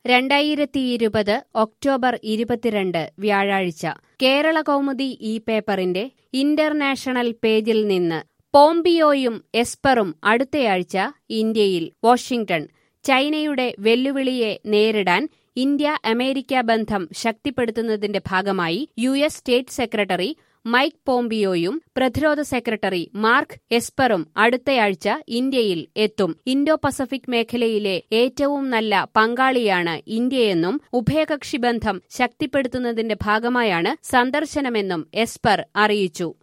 രണ്ടായിരത്തിയിരുപത് ഒക്ടോബർ ഇരുപത്തിരണ്ട് വ്യാഴാഴ്ച കേരള കൗമുദി ഈ പേപ്പറിന്റെ ഇന്റർനാഷണൽ പേജിൽ നിന്ന് പോംപിയോയും എസ്പറും അടുത്തയാഴ്ച ഇന്ത്യയിൽ വാഷിംഗ്ടൺ ചൈനയുടെ വെല്ലുവിളിയെ നേരിടാൻ ഇന്ത്യ അമേരിക്ക ബന്ധം ശക്തിപ്പെടുത്തുന്നതിന്റെ ഭാഗമായി U S state secretary Mike പോംപിയോയും പ്രതിരോധ സെക്രട്ടറി മാർക്ക് എസ്പറും അടുത്തയാഴ്ച ഇന്ത്യയിൽ എത്തും ഇൻഡോ പസഫിക് മേഖലയിലെ ഏറ്റവും നല്ല പങ്കാളിയാണ് ഇന്ത്യയെന്നും ഉഭയകക്ഷി ബന്ധം ശക്തിപ്പെടുത്തുന്നതിന്റെ ഭാഗമായാണ് സന്ദർശനമെന്നും എസ്പർ അറിയിച്ചു